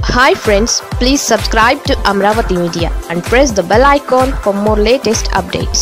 hi friends please subscribe to Amaravati media and press the bell icon for more latest updates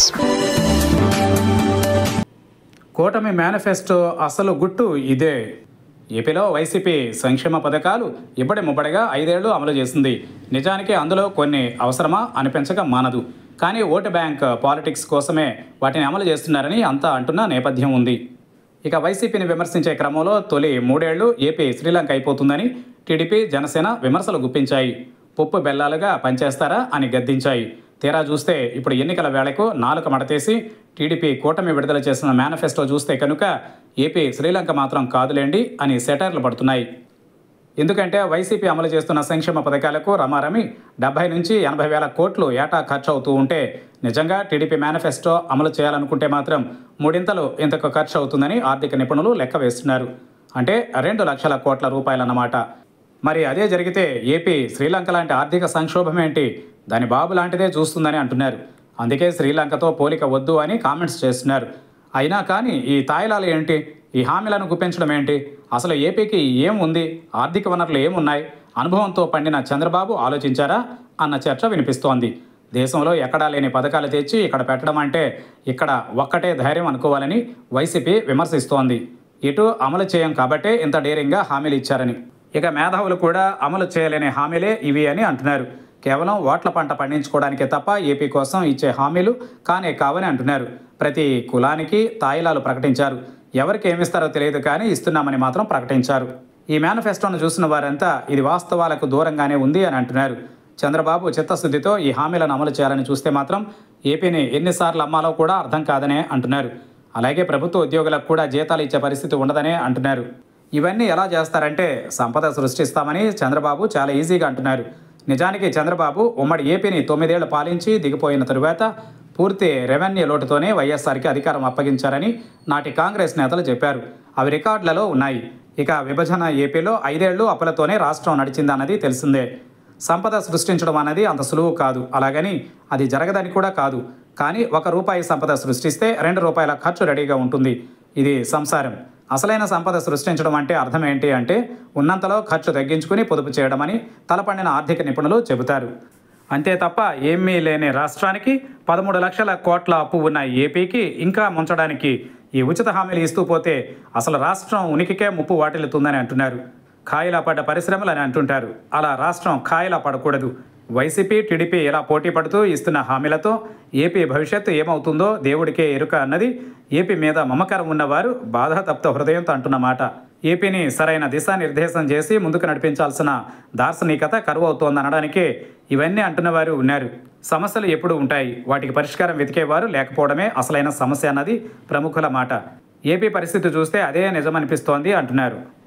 కూటమి manifesto అసలు గుట్టు ఇదే ఏపీలో YCP సంక్షేమ పథకాలు ఇబ్బడి ముబ్బడిగా ఐదేళ్లు అమలు చేసింది నిజానికి అందులో కొన్ని అవసరమా అనిపించక మానదు కానీ ఓటు బ్యాంక్ పాలిటిక్స్ కోసమే వాటిని అమలు చేస్తున్నారని అంతా అంటున్న నేపథ్యం ఉంది ఇక వైసీపీని విమర్శించే క్రమంలో తొలి మూడేళ్లు ఏపీ శ్రీలంక అయిపోతుందని టీడీపీ జనసేన విమర్శలు గుప్పించాయి పప్పు బెల్లాలుగా పనిచేస్తారా అని గద్దించాయి తీరా చూస్తే ఇప్పుడు ఎన్నికల వేళకు నాలుక మడతేసి టీడీపీ కూటమి విడుదల చేసిన మేనిఫెస్టో చూస్తే కనుక ఏపీ శ్రీలంక మాత్రం కాదులేండి అని సెటైర్లు పడుతున్నాయి ఎందుకంటే వైసీపీ అమలు చేస్తున్న సంక్షేమ పథకాలకు రమారమి డెబ్బై నుంచి ఎనభై వేల కోట్లు ఏటా ఖర్చు అవుతూ ఉంటే నిజంగా టీడీపీ మేనిఫెస్టో అమలు చేయాలనుకుంటే మాత్రం మూడింతలు ఇంతకు ఖర్చు అవుతుందని ఆర్థిక నిపుణులు లెక్క వేస్తున్నారు అంటే రెండు లక్షల కోట్ల రూపాయలన్నమాట మరి అదే జరిగితే ఏపీ శ్రీలంక లాంటి ఆర్థిక సంక్షోభం ఏంటి దాని బాబు లాంటిదే చూస్తుందని అంటున్నారు అందుకే శ్రీలంకతో పోలిక వద్దు అని కామెంట్స్ చేస్తున్నారు అయినా కానీ ఈ తాయిలాలు ఏంటి ఈ హామీలను గుప్పించడం ఏంటి అసలు ఏపీకి ఏం ఉంది ఆర్థిక వనరులు ఏమున్నాయి అనుభవంతో పండిన చంద్రబాబు ఆలోచించారా అన్న చర్చ వినిపిస్తోంది దేశంలో ఎక్కడా లేని పథకాలు తెచ్చి ఇక్కడ పెట్టడం అంటే ఇక్కడ ఒక్కటే ధైర్యం అనుకోవాలని వైసీపీ విమర్శిస్తోంది ఇటు అమలు చేయం కాబట్టే ఇంత డేరింగ్గా హామీలు ఇచ్చారని ఇక మేధావులు కూడా అమలు చేయలేని హామీలే ఇవి అని అంటున్నారు కేవలం ఓట్ల పంట పండించుకోవడానికే తప్ప ఏపీ కోసం ఇచ్చే హామీలు కానే కావని అంటున్నారు ప్రతి కులానికి తాయిలాలు ప్రకటించారు ఎవరికి ఏమిస్తారో తెలియదు కానీ ఇస్తున్నామని మాత్రం ప్రకటించారు ఈ మేనిఫెస్టోను చూసిన వారంతా ఇది వాస్తవాలకు దూరంగానే ఉంది అని అంటున్నారు చంద్రబాబు చిత్తశుద్ధితో ఈ హామీలను అమలు చేయాలని చూస్తే మాత్రం ఏపీని ఎన్నిసార్లు అమ్మాలో కూడా అర్థం కాదనే అంటున్నారు అలాగే ప్రభుత్వ ఉద్యోగులకు కూడా జీతాలు ఇచ్చే పరిస్థితి ఉండదనే అంటున్నారు ఇవన్నీ ఎలా చేస్తారంటే సంపద సృష్టిస్తామని చంద్రబాబు చాలా ఈజీగా అంటున్నారు నిజానికి చంద్రబాబు ఉమ్మడి ఏపీని తొమ్మిదేళ్లు పాలించి దిగిపోయిన తరువాత పూర్తి రెవెన్యూ లోటుతోనే వైఎస్ఆర్కి అధికారం అప్పగించారని నాటి కాంగ్రెస్ నేతలు చెప్పారు అవి రికార్డులలో ఉన్నాయి ఇక విభజన ఏపీలో ఐదేళ్లు అప్పులతోనే రాష్ట్రం నడిచిందన్నది తెలిసిందే సంపద సృష్టించడం అన్నది అంత సులువు కాదు అలాగని అది జరగదని కూడా కాదు కానీ ఒక రూపాయి సంపద సృష్టిస్తే రెండు రూపాయల ఖర్చు రెడీగా ఉంటుంది ఇది సంసారం అసలైన సంపద సృష్టించడం అంటే అర్థం ఏంటి అంటే ఉన్నంతలో ఖర్చు తగ్గించుకుని పొదుపు చేయడమని తలపండిన ఆర్థిక నిపుణులు చెబుతారు అంతే తప్ప ఏమీ లేని రాష్ట్రానికి పదమూడు లక్షల కోట్ల అప్పు ఉన్న ఏపీకి ఇంకా ముంచడానికి ఈ ఉచిత హామీలు ఇస్తూ పోతే అసలు రాష్ట్రం ఉనికికే ముప్పు వాటిల్లుతుందని అంటున్నారు ఖాయిలా పడ్డ పరిశ్రమలు అని అంటుంటారు అలా రాష్ట్రం ఖాయిలా పడకూడదు వైసీపీ టీడీపీ ఇలా పోటీ పడుతూ ఇస్తున్న హామీలతో ఏపీ భవిష్యత్తు ఏమవుతుందో దేవుడికే ఎరుక అన్నది ఏపీ మీద మమకారం ఉన్నవారు బాధాతప్త హృదయంతో అంటున్న మాట ఏపీని సరైన దిశానిర్దేశం చేసి ముందుకు నడిపించాల్సిన దార్శనికత కరువు అవుతోంది అనడానికే ఇవన్నీ అంటున్నవారు ఉన్నారు సమస్యలు ఎప్పుడు ఉంటాయి వాటికి పరిష్కారం వెతికేవారు లేకపోవడమే అసలైన సమస్య అన్నది ప్రముఖుల మాట ఏపీ పరిస్థితి చూస్తే అదే నిజమనిపిస్తోంది అంటున్నారు